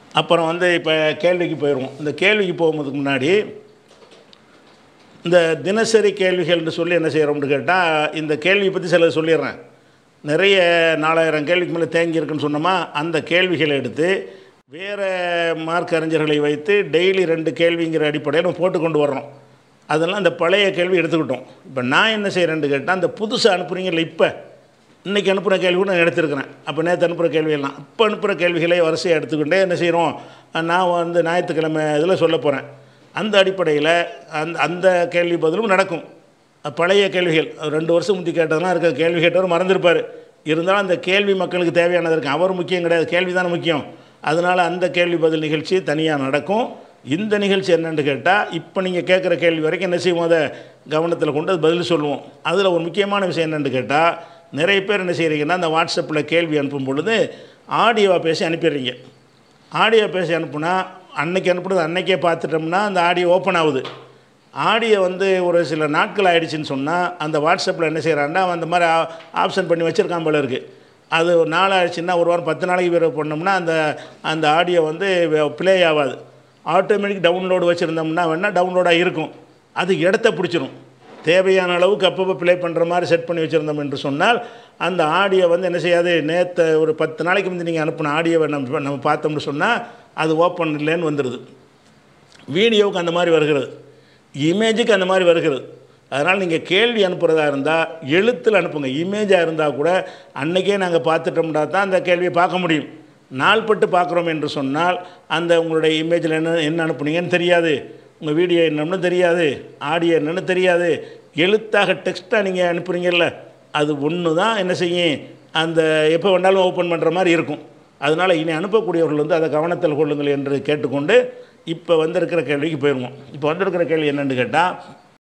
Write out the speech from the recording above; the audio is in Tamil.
அப்புறம் வந்து இப்போ கேள்விக்கு போயிடுவோம் இந்த கேள்விக்கு போகும்போதுக்கு முன்னாடி இந்த தினசரி கேள்விகள்னு சொல்லி என்ன செய்கிறோம்னு கேட்டால் இந்த கேள்வியை பற்றி சிலது சொல்லிடுறேன் நிறைய நாலாயிரம் கேள்விக்கு மேலே தேங்கி இருக்குன்னு சொன்னோமா அந்த கேள்விகளை எடுத்து வேறு மார்க் அறிஞர்களை வைத்து டெய்லி ரெண்டு கேள்விங்கிற அடிப்படையில் நம்ம போட்டு கொண்டு வர்றோம் அதெல்லாம் அந்த பழைய கேள்வி எடுத்துக்கிட்டோம் இப்போ நான் என்ன செய்கிறேன்னு கேட்டால் அந்த புதுசாக அனுப்புகிறீங்கல்ல இப்போ இன்றைக்கி அனுப்புகிற கேள்வி கூட நான் எடுத்திருக்கிறேன் அப்போ நேற்று அனுப்புகிற கேள்வியெல்லாம் இப்போ அனுப்புகிற கேள்விகளை வரிசையாக எடுத்துக்கிட்டே என்ன செய்கிறோம் நான் வந்து ஞாயிற்றுக்கிழமை இதில் சொல்ல போகிறேன் அந்த அடிப்படையில் அந்த அந்த கேள்வி பதிலும் நடக்கும் அது பழைய கேள்விகள் அது ரெண்டு வருஷம் முந்தி கேட்டதெல்லாம் இருக்க கேள்வி கேட்டவர் மறந்துருப்பார் இருந்தாலும் அந்த கேள்வி மக்களுக்கு தேவையானது இருக்கு அவர் முக்கியம் கிடையாது கேள்வி தானே முக்கியம் அதனால் அந்த கேள்வி பதில் நிகழ்ச்சி தனியாக நடக்கும் இந்த நிகழ்ச்சி என்னன்னு கேட்டால் இப்போ நீங்கள் கேட்குற கேள்வி வரைக்கும் என்ன செய்வோம் அதை கவனத்தில் கொண்டு அது பதில் சொல்லுவோம் அதில் ஒரு முக்கியமான விஷயம் என்னென்னு கேட்டால் நிறைய பேர் என்ன செய்கிறீங்கன்னா அந்த வாட்ஸ்அப்பில் கேள்வி அனுப்பும் பொழுது ஆடியோவாக பேசி அனுப்பிடுறீங்க ஆடியோ பேசி அனுப்புனா அன்னைக்கு அனுப்புனது அன்னைக்கே பார்த்துட்டோம்னா அந்த ஆடியோ ஓப்பன் ஆகுது ஆடியோ வந்து ஒரு சில நாட்கள் ஆயிடுச்சுன்னு சொன்னால் அந்த வாட்ஸ்அப்பில் என்ன செய்கிறான்னா அந்த மாதிரி ஆப்ஷன் பண்ணி வச்சுருக்கான் போல இருக்குது அது ஒரு நாள் ஆயிடுச்சுன்னா ஒரு வாரம் பத்து நாளைக்கு பிறகு பண்ணோம்னா அந்த அந்த ஆடியோ வந்து ப்ளே ஆகாது ஆட்டோமேட்டிக் டவுன்லோடு வச்சுருந்தோம்னா வேணால் டவுன்லோடாக இருக்கும் அது இடத்த பிடிச்சிரும் தேவையான அளவுக்கு அப்பப்போ ப்ளே பண்ணுற மாதிரி செட் பண்ணி வச்சுருந்தோம் என்று சொன்னால் அந்த ஆடியோ வந்து என்ன செய்யாது நேற்று ஒரு பத்து நாளைக்கு முந்தி நீங்கள் அனுப்பின ஆடியோவை நம்ம நம்ம பார்த்தோம்னு சொன்னால் அது ஓப்பன் இல்லைன்னு வந்துடுது வீடியோவுக்கு அந்த மாதிரி வருகிறது இமேஜுக்கு அந்த மாதிரி வருகிறது அதனால் நீங்கள் கேள்வி அனுப்புகிறதா இருந்தால் எழுத்தில் அனுப்புங்க இமேஜாக இருந்தால் கூட அன்றைக்கே நாங்கள் பார்த்துட்டோம்னா தான் அந்த கேள்வியை பார்க்க முடியும் நாள்பட்டு பார்க்குறோம் என்று சொன்னால் அந்த உங்களுடைய இமேஜில் என்ன என்ன அனுப்புனீங்கன்னு தெரியாது உங்கள் வீடியோ என்னன்னு தெரியாது ஆடியோ என்னன்னு தெரியாது எழுத்தாக டெக்ஸ்ட்டாக நீங்கள் அனுப்புகிறீங்கல்ல அது ஒன்று தான் என்ன செய்யும் அந்த எப்போ வேணாலும் ஓப்பன் பண்ணுற மாதிரி இருக்கும் அதனால் இனி அனுப்பக்கூடியவர்கள் வந்து அதை கவனத்தில் கொள்ளுங்கள் என்று கேட்டுக்கொண்டு இப்போ வந்திருக்கிற கேள்விக்கு போயிடுவோம் இப்போ வந்திருக்கிற கேள்வி என்னென்னு கேட்டால்